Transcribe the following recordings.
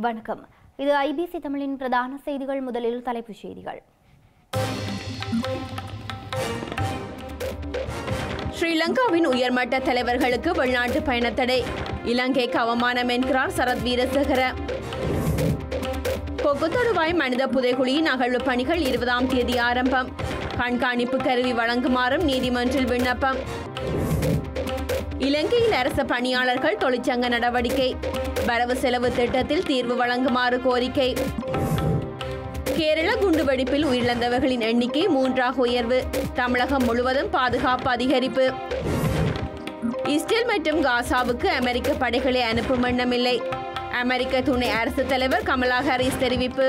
வணக்கம் இது ஐபிசி தமிழின் பிரதான செய்திகள் முதலில் தலைப்புச் செய்திகள் ஸ்ரீலங்காவின் உயர்மட்ட தலைவர்களுக்கு வெளிநாட்டு பயணத்தடை இலங்கைக்கு அவமானம் என்கிறார் சரத் வீரசேகர கொக்குத்தொடுவாய் மனித புதைகுழியின் அகழ்வு பணிகள் இருபதாம் தேதி ஆரம்பம் கண்காணிப்பு கருவி வழங்குமாறும் நீதிமன்றில் விண்ணப்பம் இலங்கையில் அரச பணியாளர்கள் தொழிற்சங்க நடவடிக்கை வரவு செலவு திட்டத்தில் தீர்வு வழங்குமாறு கோரிக்கை கேரள குண்டுவெடிப்பில் உயிரிழந்தவர்களின் எண்ணிக்கை மூன்றாக உயர்வு தமிழகம் முழுவதும் பாதுகாப்பு அதிகரிப்பு இஸ்ரேல் மற்றும் காசாவுக்கு அமெரிக்க படைகளை அனுப்பும் எண்ணமில்லை அமெரிக்க துணை அரசு தலைவர் கமலா ஹாரிஸ் தெரிவிப்பு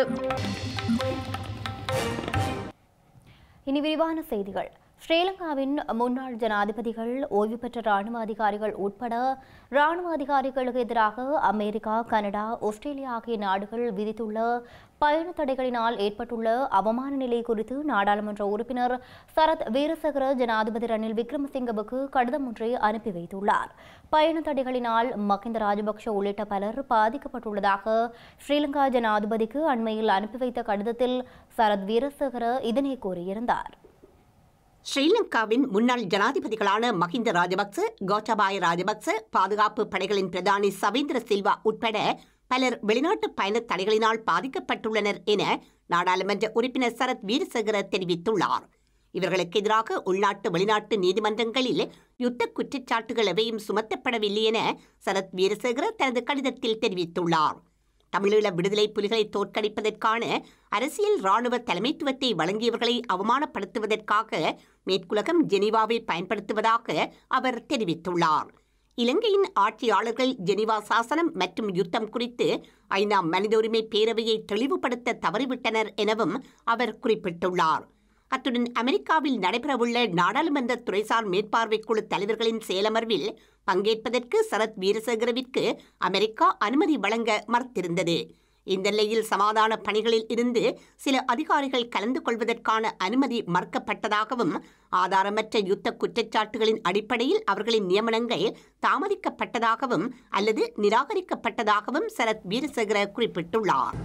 இனி விரிவான செய்திகள் ஸ்ரீலங்காவின் முன்னாள் ஜனாதிபதிகள் ஓய்வு பெற்ற ராணுவ அதிகாரிகள் உட்பட ராணுவ அதிகாரிகளுக்கு எதிராக அமெரிக்கா கனடா ஆஸ்திரேலியா ஆகிய நாடுகள் விதித்துள்ள பயண தடைகளினால் ஏற்பட்டுள்ள அவமான நிலை குறித்து நாடாளுமன்ற உறுப்பினர் சரத் வீரசகர ஜனாதிபதி ரணில் விக்ரமசிங்கவுக்கு கடிதம் ஒன்றை அனுப்பி வைத்துள்ளார் பயண தடைகளினால் மகிந்த ராஜபக்ஷ உள்ளிட்ட பலர் பாதிக்கப்பட்டுள்ளதாக ஸ்ரீலங்கா ஜனாதிபதிக்கு அண்மையில் அனுப்பி வைத்த கடிதத்தில் சரத் வீரசகர இதனை கூறியிருந்தார் ஸ்ரீலங்காவின் முன்னாள் ஜனாதிபதிகளான மஹிந்த ராஜபக்ச கோட்டாபாய ராஜபக்ச பாதுகாப்பு படைகளின் பிரதானி சவீந்திர சில்வா உட்பட பலர் வெளிநாட்டு பயண தடைகளினால் பாதிக்கப்பட்டுள்ளனர் என நாடாளுமன்ற உறுப்பினர் சரத் வீரசேகர தெரிவித்துள்ளார் இவர்களுக்கு எதிராக உள்நாட்டு வெளிநாட்டு நீதிமன்றங்களில் யுத்த குற்றச்சாட்டுகள் எவையும் சுமத்தப்படவில்லை என சரத் வீரசேகர தனது கடிதத்தில் தெரிவித்துள்ளார் தமிழீழ விடுதலை புலிகளை தோற்கடிப்பதற்கான அரசியல் ராணுவ தலைமைத்துவத்தை வழங்கியவர்களை அவமானப்படுத்துவதற்காக மேற்குலகம் ஜெனீவாவை பயன்படுத்துவதாக அவர் தெரிவித்துள்ளார் இலங்கையின் ஆட்சியாளர்கள் ஜெனீவா சாசனம் மற்றும் யுத்தம் குறித்து ஐந்தாம் மனித உரிமை பேரவையை தெளிவுபடுத்த தவறிவிட்டனர் எனவும் அவர் குறிப்பிட்டுள்ளார் அத்துடன் அமெரிக்காவில் நடைபெறவுள்ள நாடாளுமன்ற துறைசார் மேற்பார்வை குழு தலைவர்களின் செயலமர்வில் பங்கேற்பதற்கு சரத் வீரசேகரவிற்கு அமெரிக்கா அனுமதி வழங்க மறுத்திருந்தது இந்த நிலையில் சமாதான பணிகளில் இருந்து சில அதிகாரிகள் கலந்து கொள்வதற்கான அனுமதி மறுக்கப்பட்டதாகவும் ஆதாரமற்ற யுத்த குற்றச்சாட்டுகளின் அடிப்படையில் அவர்களின் நியமனங்கள் தாமதிக்கப்பட்டதாகவும் அல்லது நிராகரிக்கப்பட்டதாகவும் சரத் வீரசேகர குறிப்பிட்டுள்ளார்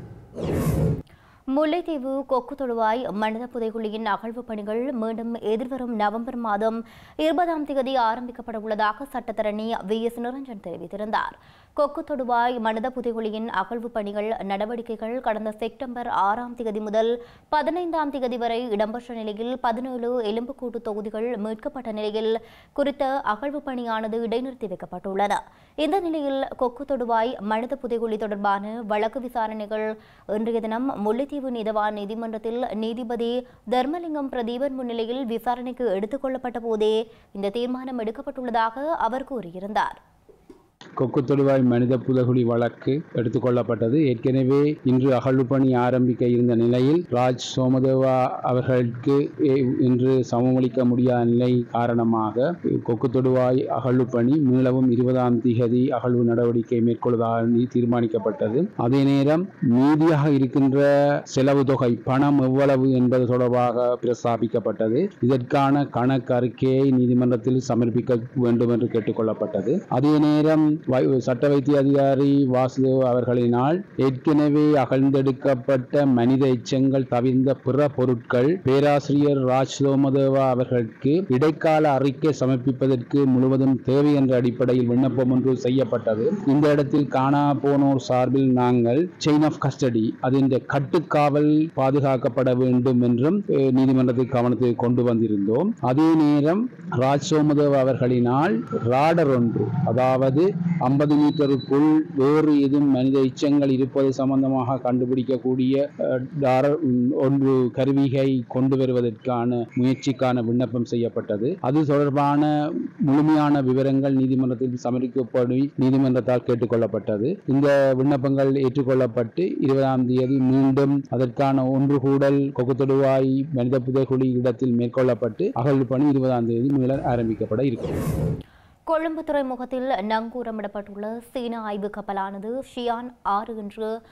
முல்லைத்தீவு கொக்கு தொழுவாய் மனித புதைகுழியின் அகழ்வு பணிகள் மீண்டும் எதிர்வரும் நவம்பர் மாதம் இருபதாம் தேதி ஆரம்பிக்கப்பட உள்ளதாக சட்டத்தரணி வி எஸ் நிரஞ்சன் தெரிவித்திருந்தார் கொக்கு தொடுவாய் மனித புதைகுழியின் அகழ்வு பணிகள் நடவடிக்கைகள் கடந்த செப்டம்பர் ஆறாம் தேதி முதல் பதினைந்தாம் தேதி வரை இடம்பெற்ற நிலையில் பதினேழு எலும்புக்கூட்டு தொகுதிகள் மீட்கப்பட்ட நிலையில் குறித்த அகழ்வு பணியானது இடைநிறுத்தி வைக்கப்பட்டுள்ளன இந்த நிலையில் கொக்கு தொடுவாய் மனித புதைகுழி தொடர்பான வழக்கு விசாரணைகள் இன்றைய தினம் முல்லைத்தீவு நீதவான் நீதிமன்றத்தில் நீதிபதி தர்மலிங்கம் பிரதீபன் முன்னிலையில் விசாரணைக்கு எடுத்துக் கொள்ளப்பட்ட போதே இந்த தீர்மானம் எடுக்கப்பட்டுள்ளதாக அவர் கூறியிருந்தார் கொக்கு தொடுவாய் மனித புதகுழி வழக்கு எடுத்துக்கொள்ளப்பட்டது ஏற்கனவே இன்று அகழ்வு பணி ஆரம்பிக்க இருந்த நிலையில் ராஜ் சோமதேவா அவர்களுக்கு எ- இன்று சமமளிக்க முடியாத நிலை காரணமாக கொக்கு தொடுவாய் அகழ்வு பணி மீளவும் இருபதாம் திகதி அகழ்வு நடவடிக்கை மேற்கொள்வதாக நீ- தீர்மானிக்கப்பட்டது அதே நேரம் மீதியாக இருக்கின்ற செலவு தொகை பணம் எவ்வளவு என்பது தொடர்பாக பிரஸ்தாபிக்கப்பட்டது இதற்கான கணக்கு அறிக்கையை நீதிமன்றத்தில் சமர்ப்பிக்க வேண்டும் என்று கேட்டுக்கொள்ளப்பட்டது அதே நேரம் வை- சட்ட வைத்திய அதிகாரி வாசுதேவ் அவர்களினால் ஏற்கனவே அகழ்ந்தெடுக்கப்பட்ட மனித எச்சங்கள் தவிர்ந்த பிற பொருட்கள் பேராசிரியர் ராஜ் சோமதேவா அவர்களுக்கு இடைக்கால அறிக்கை சமர்ப்பிப்பதற்கு முழுவதும் தேவை என்ற அடிப்படையில் விண்ணப்பம் ஒன்று செய்யப்பட்டது இந்த இடத்தில் காணா போனோர் சார்பில் நாங்கள் செயின் ஆஃப் கஸ்டடி அதின் கட்டுக்காவல் பாதுகாக்கப்பட வேண்டும் என்றும் அஹ், நீதிமன்றத்தை கவனத்தில் கொண்டு வந்திருந்தோம் அதே நேரம் ராஜ் சோமதேவ் அவர்களினால் ராடர் ஒன்று அதாவது ஐம்பது மீட்டருக்குள் வேறு எதுவும் மனித எச்சங்கள் இருப்பது சம்பந்தமாக கண்டுபிடிக்கக்கூடிய அஹ், டார- உம், ஒன்று கருவிகை கொண்டு வருவதற்கான முயற்சிக்கான விண்ணப்பம் செய்யப்பட்டது அது தொடர்பான முழுமையான விவரங்கள் நீதிமன்றத்தில் சமர்ப்பிக்கப்படி நீதிமன்றத்தால் கேட்டுக்கொள்ளப்பட்டது இந்த விண்ணப்பங்கள் ஏற்றுக்கொள்ளப்பட்டு இருபதாம் தேதி மீண்டும் அதற்கான ஒன்று கூடல் கொக்குத்தொடுவாய் மனித புதைகுழி இடத்தில் மேற்கொள்ளப்பட்டு அகழ்வு பணி இருபதாம் தேதி மீள ஆரம்பிக்கப்பட இருக்கிறது கொழும்பு துறைமுகத்தில் நங்கூரமிடப்பட்டுள்ள சீன ஆய்வு கப்பலானது ஷியான் ஆறு என்று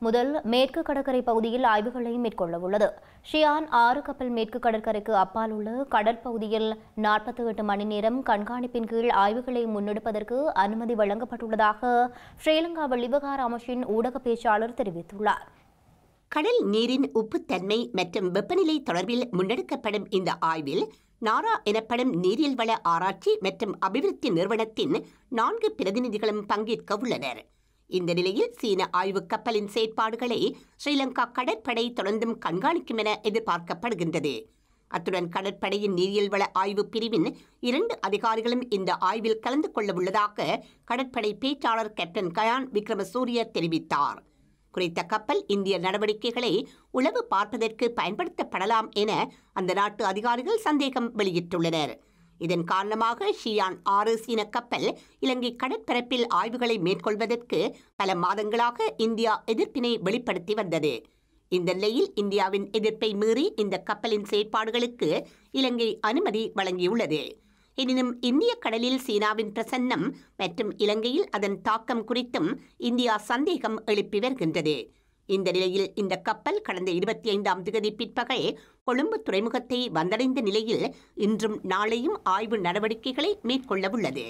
முதல் மேற்கு கடற்கரை பகுதியில் ஆய்வுகளை மேற்கொள்ள உள்ளது ஷியான் ஆறு கப்பல் மேற்கு கடற்கரைக்கு அப்பால் உள்ள கடற்பகுதியில் நாற்பத்தி எட்டு மணி நேரம் கண்காணிப்பின் கீழ் ஆய்வுகளை முன்னெடுப்பதற்கு அனுமதி வழங்கப்பட்டுள்ளதாக ஸ்ரீலங்கா வெளிவிவகார அமைச்சின் ஊடக பேச்சாளர் தெரிவித்துள்ளார் கடல் நீரின் உப்புத்தன்மை மற்றும் வெப்பநிலை தொடர்பில் முன்னெடுக்கப்படும் இந்த ஆய்வில் நாரா எனப்படும் நீரியல் வள ஆராய்ச்சி மற்றும் அபிவிருத்தி நிறுவனத்தின் நான்கு பிரதிநிதிகளும் பங்கேற்க உள்ளனர் இந்த நிலையில் சீன ஆய்வுக் கப்பலின் செயற்பாடுகளை ஸ்ரீலங்கா கடற்படை தொடர்ந்தும் கண்காணிக்கும் என எதிர்பார்க்கப்படுகின்றது அத்துடன் கடற்படையின் நீரியல் வள ஆய்வு பிரிவின் இரண்டு அதிகாரிகளும் இந்த ஆய்வில் கலந்து கொள்ள உள்ளதாக கடற்படை பேச்சாளர் கேப்டன் கயான் விக்ரமசூரிய தெரிவித்தார் குறித்த கப்பல் இந்திய நடவடிக்கைகளை உளவு பார்ப்பதற்கு பயன்படுத்தப்படலாம் என அந்த நாட்டு அதிகாரிகள் சந்தேகம் வெளியிட்டுள்ளனர் இதன் காரணமாக ஷியான் ஆறு சீன கப்பல் இலங்கை கடற்பரப்பில் ஆய்வுகளை மேற்கொள்வதற்கு பல மாதங்களாக இந்தியா எதிர்ப்பினை வெளிப்படுத்தி வந்தது இந்த நிலையில் இந்தியாவின் எதிர்ப்பை மீறி இந்த கப்பலின் செயற்பாடுகளுக்கு இலங்கை அனுமதி வழங்கியுள்ளது எனினும் இந்திய கடலில் சீனாவின் பிரசன்னம் மற்றும் இலங்கையில் அதன் தாக்கம் குறித்தும் இந்தியா சந்தேகம் எழுப்பி வருகின்றது இந்த நிலையில் இந்த கப்பல் கடந்த இருபத்தி ஐந்தாம் தேதி பிற்பகல் கொழும்பு துறைமுகத்தை வந்தடைந்த நிலையில் இன்றும் நாளையும் ஆய்வு நடவடிக்கைகளை மேற்கொள்ளவுள்ளது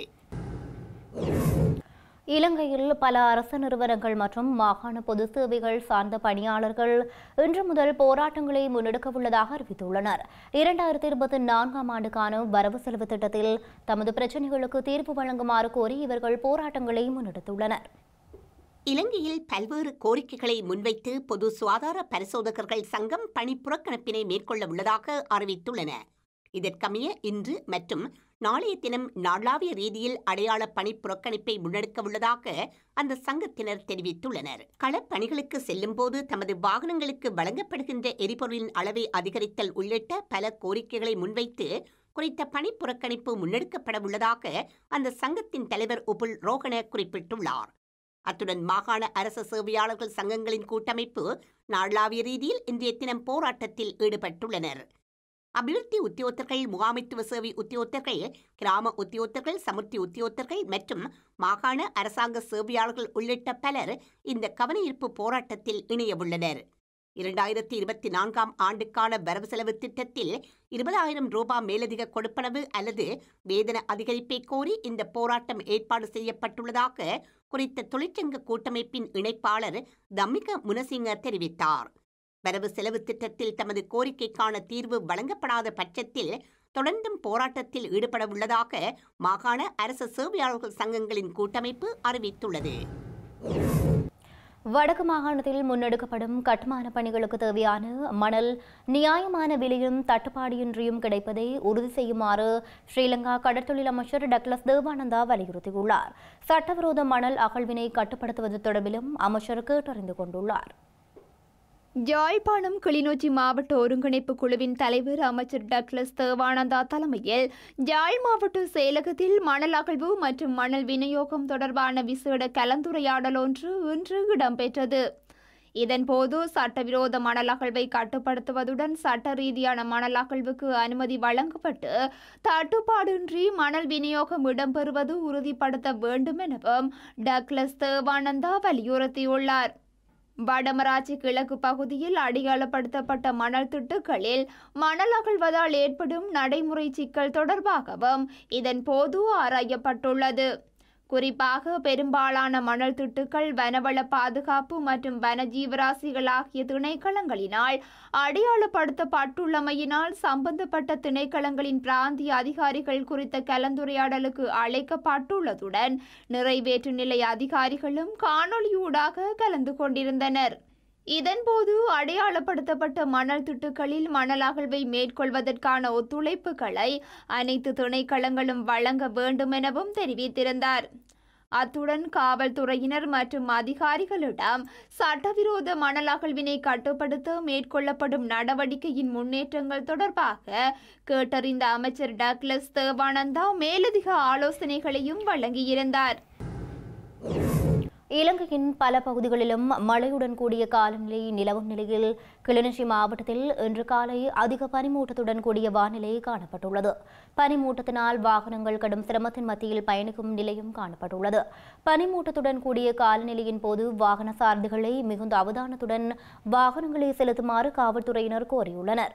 இலங்கையில் பல அரசு நிறுவனங்கள் மற்றும் மாகாண பொது சேவைகள் சார்ந்த பணியாளர்கள் இன்று முதல் போராட்டங்களை முன்னெடுக்க உள்ளதாக அறிவித்துள்ளனர் இரண்டாயிரத்தி இருபத்தி நான்காம் ஆண்டுக்கான வரவு செலவு திட்டத்தில் தமது பிரச்சினைகளுக்கு தீர்வு வழங்குமாறு கோரி இவர்கள் போராட்டங்களை முன்னெடுத்துள்ளனர் இலங்கையில் பல்வேறு கோரிக்கைகளை முன்வைத்து பொது சுகாதார பரிசோதகர்கள் சங்கம் பணி புறக்கணிப்பினை மேற்கொள்ள உள்ளதாக அறிவித்துள்ளன இதற்கமைய இன்று மற்றும் நாளைய தினம் நாளாவிய ரீதியில் அடையாள பணி புறக்கணிப்பை முன்னெடுக்க உள்ளதாக அந்த சங்கத்தினர் தெரிவித்துள்ளனர் களப்பணிகளுக்கு செல்லும் போது தமது வாகனங்களுக்கு வழங்கப்படுகின்ற எரிபொருளின் அளவை அதிகரித்தல் உள்ளிட்ட பல கோரிக்கைகளை முன்வைத்து குறித்த பணி புறக்கணிப்பு முன்னெடுக்கப்பட உள்ளதாக அந்த சங்கத்தின் தலைவர் உபுல் ரோகன குறிப்பிட்டுள்ளார் அத்துடன் மாகாண அரசு சேவையாளர்கள் சங்கங்களின் கூட்டமைப்பு நாளாவிய ரீதியில் இன்றைய தினம் போராட்டத்தில் ஈடுபட்டுள்ளனர் அபிவிருத்தி உத்தியோகத்தர்கள் முகாமைத்துவ சேவை உத்தியோகத்தர்கள் கிராம உத்தியோகத்தர்கள் சமுர்த்தி உத்தியோகத்தர்கள் மற்றும் மாகாண அரசாங்க சேவையாளர்கள் உள்ளிட்ட பலர் இந்த கவனஈர்ப்பு போராட்டத்தில் இணையவுள்ளனர் இரண்டாயிரத்தி இருபத்தி நான்காம் ஆண்டுக்கான வரவு செலவு திட்டத்தில் இருபதாயிரம் ரூபாய் மேலதிக கொடுப்பனவு அல்லது வேதன அதிகரிப்பை கோரி இந்த போராட்டம் ஏற்பாடு செய்யப்பட்டுள்ளதாக குறித்த தொழிற்சங்க கூட்டமைப்பின் இணைப்பாளர் தம்மிக முனசிங்க தெரிவித்தார் வரவு செலவு திட்டத்தில் தமது கோரிக்கைக்கான தீர்வு வழங்கப்படாத பட்சத்தில் தொடர்ந்தும் போராட்டத்தில் ஈடுபட உள்ளதாக மாகாண அரசு சேவையாளர்கள் சங்கங்களின் கூட்டமைப்பு அறிவித்துள்ளது வடக்கு மாகாணத்தில் முன்னெடுக்கப்படும் கட்டுமான பணிகளுக்கு தேவையான மணல் நியாயமான விலையும் தட்டுப்பாடின்றியும் கிடைப்பதை உறுதி செய்யுமாறு ஸ்ரீலங்கா கடற்தொழில் அமைச்சர் டக்ளஸ் தேவானந்தா வலியுறுத்தியுள்ளார் சட்டவிரோத மணல் அகழ்வினை கட்டுப்படுத்துவது தொடர்பிலும் அமைச்சர் கேட்டறிந்து கொண்டுள்ளார் யாழ்ப்பாணம் கிளிநொச்சி மாவட்ட ஒருங்கிணைப்பு குழுவின் தலைவர் அமைச்சர் டக்ளஸ் தேவானந்தா தலைமையில் யாழ் மாவட்ட செயலகத்தில் மணல் அகழ்வு மற்றும் மணல் விநியோகம் தொடர்பான விசேட கலந்துரையாடல் ஒன்று இன்று இடம்பெற்றது இதன்போது சட்டவிரோத மணல் அகழ்வை கட்டுப்படுத்துவதுடன் சட்ட ரீதியான மணல் அகழ்வுக்கு அனுமதி வழங்கப்பட்டு தட்டுப்பாடின்றி மணல் விநியோகம் இடம்பெறுவது உறுதிப்படுத்த வேண்டும் எனவும் டக்ளஸ் தேவானந்தா வலியுறுத்தியுள்ளார் வடமராட்சி கிழக்கு பகுதியில் அடியாளப்படுத்தப்பட்ட மணல் திட்டுகளில் மணல் அகழ்வதால் ஏற்படும் நடைமுறை சிக்கல் தொடர்பாகவும் இதன் போது ஆராயப்பட்டுள்ளது குறிப்பாக பெரும்பாலான மணல் திட்டுகள் வனவள பாதுகாப்பு மற்றும் வனஜீவராசிகள் ஆகிய திணைக்களங்களினால் அடையாளப்படுத்தப்பட்டுள்ளமையினால் சம்பந்தப்பட்ட திணைக்களங்களின் பிராந்திய அதிகாரிகள் குறித்த கலந்துரையாடலுக்கு அழைக்கப்பட்டுள்ளதுடன் நிறைவேற்று நிலை அதிகாரிகளும் காணொலியூடாக கலந்து கொண்டிருந்தனர் இதன்போது அடையாளப்படுத்தப்பட்ட மணல் திட்டுகளில் மணல் அகழ்வை மேற்கொள்வதற்கான ஒத்துழைப்புகளை அனைத்து திணைக்களங்களும் வழங்க வேண்டும் எனவும் தெரிவித்திருந்தார் அத்துடன் காவல்துறையினர் மற்றும் அதிகாரிகளிடம் சட்டவிரோத மணல் அகழ்வினை கட்டுப்படுத்த மேற்கொள்ளப்படும் நடவடிக்கையின் முன்னேற்றங்கள் தொடர்பாக கேட்டறிந்த அமைச்சர் டக்ளஸ் தேவானந்தா மேலதிக ஆலோசனைகளையும் வழங்கியிருந்தார் இலங்கையின் பல பகுதிகளிலும் மழையுடன் கூடிய காலநிலை நிலவும் நிலையில் கிளிநொச்சி மாவட்டத்தில் இன்று காலை அதிக பனிமூட்டத்துடன் கூடிய வானிலை காணப்பட்டுள்ளது பனிமூட்டத்தினால் வாகனங்கள் கடும் சிரமத்தின் மத்தியில் பயணிக்கும் நிலையும் காணப்பட்டுள்ளது பனிமூட்டத்துடன் கூடிய காலநிலையின் போது வாகன சாரதிகளை மிகுந்த அவதானத்துடன் வாகனங்களை செலுத்துமாறு காவல்துறையினர் கோரியுள்ளனர்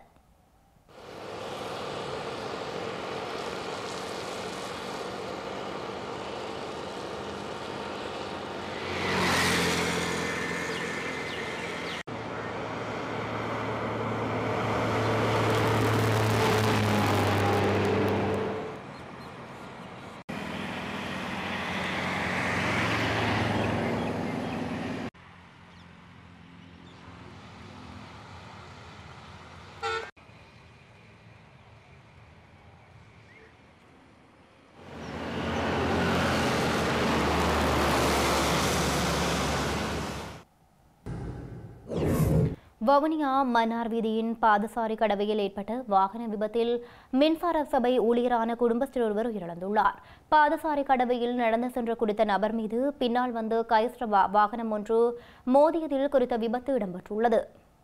வவுனியா மன்னார் வீதியின் பாதசாரி கடவையில் ஏற்பட்ட வாகன விபத்தில் மின்சார சபை ஊழியரான குடும்பஸ்தர் ஒருவர் உயிரிழந்துள்ளார் பாதசாரி கடவையில் நடந்து சென்ற குறித்த நபர் மீது பின்னால் வந்து கைஸ்ர வா- வாகனம் ஒன்று மோதியதில் குறித்த விபத்து இடம்பெற்றுள்ளது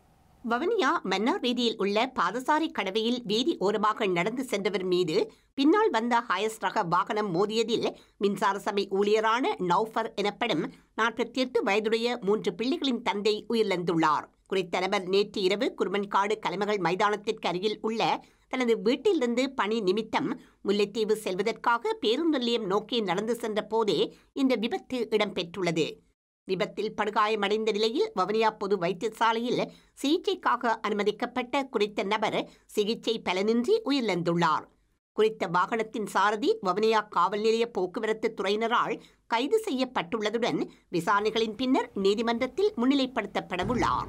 வவனியா மன்னார் வீதியில் உள்ள பாதசாரி கடவையில் வீதி ஓரமாக நடந்து சென்றவர் மீது பின்னால் வந்த ஹயஸ் ரக வாகனம் மோதியதில் மின்சார சபை ஊழியரான நௌஃபர் எனப்படும் நாற்பத்தி எட்டு வயதுடைய மூன்று பிள்ளைகளின் தந்தை உயிரிழந்துள்ளார் குறித்த நபர் நேற்று இரவு குருமன்காடு கலைமகள் மைதானத்திற்கு அருகில் உள்ள தனது வீட்டிலிருந்து பணி நிமித்தம் முல்லைத்தீவு செல்வதற்காக பேருந்து நிலையம் நோக்கி நடந்து சென்ற போதே இந்த விபத்து இடம்பெற்றுள்ளது விபத்தில் படுகாயமடைந்த நிலையில் வவனியா பொது வைத்தியசாலையில் சிகிச்சைக்காக அனுமதிக்கப்பட்ட குறித்த நபர் சிகிச்சை பலனின்றி உயிரிழந்துள்ளார் குறித்த வாகனத்தின் சாரதி வவனியா காவல் நிலைய போக்குவரத்து துறையினரால் கைது செய்யப்பட்டுள்ளதுடன் விசாரணைகளின் பின்னர் நீதிமன்றத்தில் முன்னிலைப்படுத்தப்படவுள்ளார்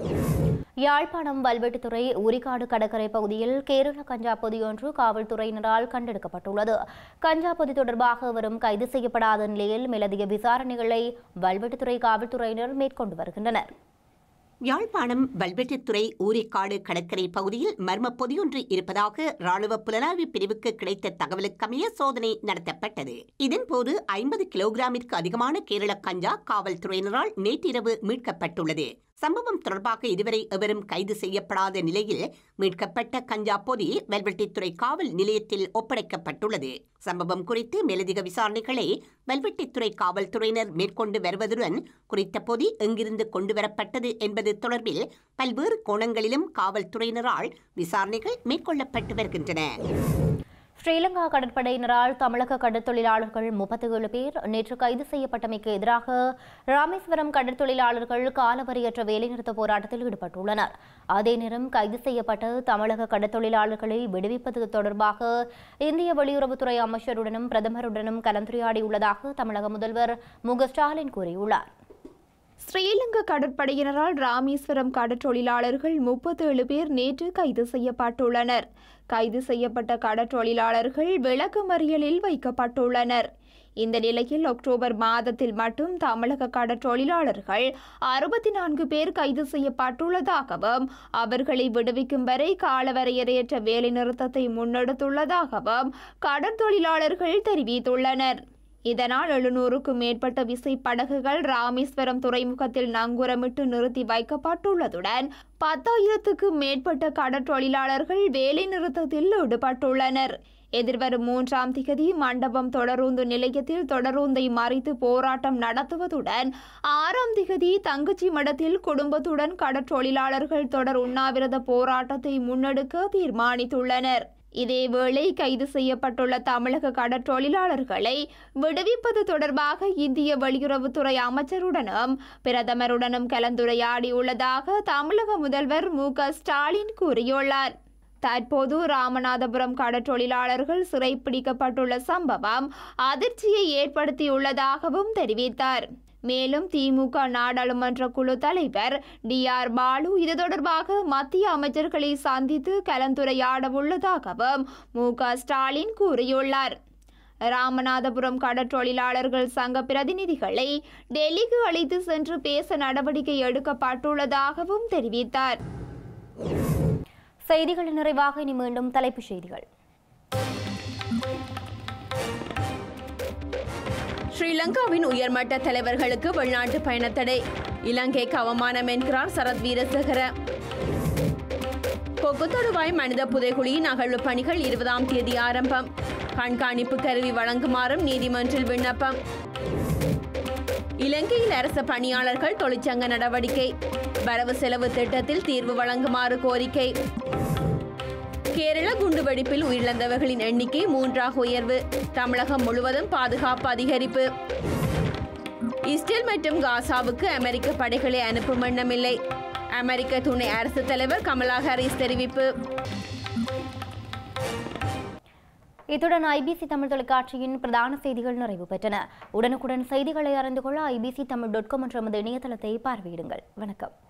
யாழ்ப்பாணம் வல்வெட்டித்துறை உரிக்காடு கடற்கரை பகுதியில் கேரள கஞ்சா பொதி ஒன்று காவல்துறையினரால் கண்டெடுக்கப்பட்டுள்ளது கஞ்சா பொதி தொடர்பாக வரும் கைது செய்யப்படாத நிலையில் மேலதிக விசாரணைகளை வல்வெட்டித்துறை காவல்துறையினர் மேற்கொண்டு வருகின்றனர் யாழ்ப்பாணம் வல்வெட்டித்துறை ஊரிக்காடு கடற்கரை பகுதியில் மர்ம பொதியொன்று இருப்பதாக ராணுவ புலனாய்வு பிரிவுக்கு கிடைத்த தகவலுக்கமைய சோதனை நடத்தப்பட்டது இதன்போது ஐம்பது கிலோகிராமிற்கு அதிகமான கேரள கஞ்சா காவல்துறையினரால் நேற்றிரவு மீட்கப்பட்டுள்ளது சம்பவம் தொடர்பாக இதுவரை எவரும் கைது செய்யப்படாத நிலையில் மீட்கப்பட்ட கஞ்சா பொதி வெல்வெட்டித்துறை காவல் நிலையத்தில் ஒப்படைக்கப்பட்டுள்ளது சம்பவம் குறித்து மேலதிக விசாரணைகளை வெல்வெட்டித்துறை காவல்துறையினர் மேற்கொண்டு வருவதுடன் குறித்த பொதி எங்கிருந்து கொண்டுவரப்பட்டது என்பது தொடர்பில் பல்வேறு கோணங்களிலும் காவல்துறையினரால் விசாரணைகள் மேற்கொள்ளப்பட்டு வருகின்றன ஸ்ரீலங்கா கடற்படையினரால் தமிழக கடற்தொழிலாளர்கள் முப்பத்தி ஏழு பேர் நேற்று கைது செய்யப்பட்டமைக்கு எதிராக ராமேஸ்வரம் கடற்தொழிலாளர்கள் காலவரையற்ற வேலைநிறுத்த போராட்டத்தில் ஈடுபட்டுள்ளனர் அதே நேரம் கைது செய்யப்பட்ட தமிழக கடற்தொழிலாளர்களை விடுவிப்பது தொடர்பாக இந்திய வெளியுறவுத்துறை அமைச்சருடனும் பிரதமருடனும் கலந்துரையாடியுள்ளதாக தமிழக முதல்வர் மு க ஸ்டாலின் கூறியுள்ளார் ஸ்ரீலங்கா கடற்படையினரால் ராமேஸ்வரம் கடற்றொழிலாளர்கள் முப்பத்தேழு பேர் நேற்று கைது செய்யப்பட்டுள்ளனர் கைது செய்யப்பட்ட கடற்றொழிலாளர்கள் விளக்கமறியலில் வைக்கப்பட்டுள்ளனர் இந்த நிலையில் அக்டோபர் மாதத்தில் மட்டும் தமிழக கடற்றொழிலாளர்கள் அறுபத்தி நான்கு பேர் கைது செய்யப்பட்டுள்ளதாகவும் அவர்களை விடுவிக்கும் வரை காலவரையறையற்ற வேலைநிறுத்தத்தை முன்னெடுத்துள்ளதாகவும் கடற்தொழிலாளர்கள் தெரிவித்துள்ளனர் இதனால் எழுநூறுக்கும் மேற்பட்ட விசைப்படகுகள் ராமேஸ்வரம் துறைமுகத்தில் நங்கூரமிட்டு நிறுத்தி வைக்கப்பட்டுள்ளதுடன் பத்தாயிரத்துக்கும் மேற்பட்ட கடற்றொழிலாளர்கள் வேலை நிறுத்தத்தில் ஈடுபட்டுள்ளனர் எதிர்வரும் மூன்றாம் திகதி மண்டபம் தொடருந்து நிலையத்தில் தொடருந்தை மறித்து போராட்டம் நடத்துவதுடன் ஆறாம் திகதி தங்கச்சி மடத்தில் குடும்பத்துடன் கடற்றொழிலாளர்கள் தொடர் உண்ணாவிரத போராட்டத்தை முன்னெடுக்க தீர்மானித்துள்ளனர் இதேவேளை கைது செய்யப்பட்டுள்ள தமிழக கடற்றொழிலாளர்களை விடுவிப்பது தொடர்பாக இந்திய வெளியுறவுத்துறை அமைச்சருடனும் பிரதமருடனும் கலந்துரையாடியுள்ளதாக தமிழக முதல்வர் மு க ஸ்டாலின் கூறியுள்ளார் தற்போது ராமநாதபுரம் கடற்றொழிலாளர்கள் சிறைப்பிடிக்கப்பட்டுள்ள சம்பவம் அதிர்ச்சியை ஏற்படுத்தியுள்ளதாகவும் தெரிவித்தார் மேலும் திமுக நாடாளுமன்ற குழு தலைவர் டி ஆர் பாலு இது தொடர்பாக மத்திய அமைச்சர்களை சந்தித்து கலந்துரையாட உள்ளதாகவும் மு க ஸ்டாலின் கூறியுள்ளார் ராமநாதபுரம் கடற்றொழிலாளர்கள் சங்க பிரதிநிதிகளை டெல்லிக்கு அழைத்து சென்று பேச நடவடிக்கை எடுக்கப்பட்டுள்ளதாகவும் தெரிவித்தார் செய்திகள் நிறைவாக இனி மீண்டும் தலைப்புச் செய்திகள் ஸ்ரீலங்காவின் உயர்மட்ட தலைவர்களுக்கு வெளிநாட்டு பயணத்தடை இலங்கைக்கு அவமானம் என்கிறார் சரத் வீரசேகர கொக்குத்தொடுவாய் மனித புதைகுழியின் அகழ்வு பணிகள் இருபதாம் தேதி ஆரம்பம் கண்காணிப்பு கருவி வழங்குமாறும் நீதிமன்றில் விண்ணப்பம் இலங்கையில் அரச பணியாளர்கள் தொழிற்சங்க நடவடிக்கை வரவு செலவு திட்டத்தில் தீர்வு வழங்குமாறு கோரிக்கை கேரள குண்டுவெடிப்பில் உயிரிழந்தவர்களின் எண்ணிக்கை மூன்றாக உயர்வு தமிழகம் முழுவதும் பாதுகாப்பு அதிகரிப்பு இஸ்ரேல் மற்றும் காசாவுக்கு அமெரிக்க படைகளை அனுப்பும் எண்ணமில்லை அமெரிக்க துணை அரசு தலைவர் கமலா ஹாரிஸ் தெரிவிப்பு இத்துடன் ஐபிசி தமிழ் தொலைக்காட்சியின் பிரதான செய்திகள் நிறைவு பெற்றன உடனுக்குடன் செய்திகளை அறிந்து கொள்ள ஐபிசி தமிழ் டாட் காம் என்ற நமது இணையதளத்தை பார்வையிடுங்கள் வணக்கம்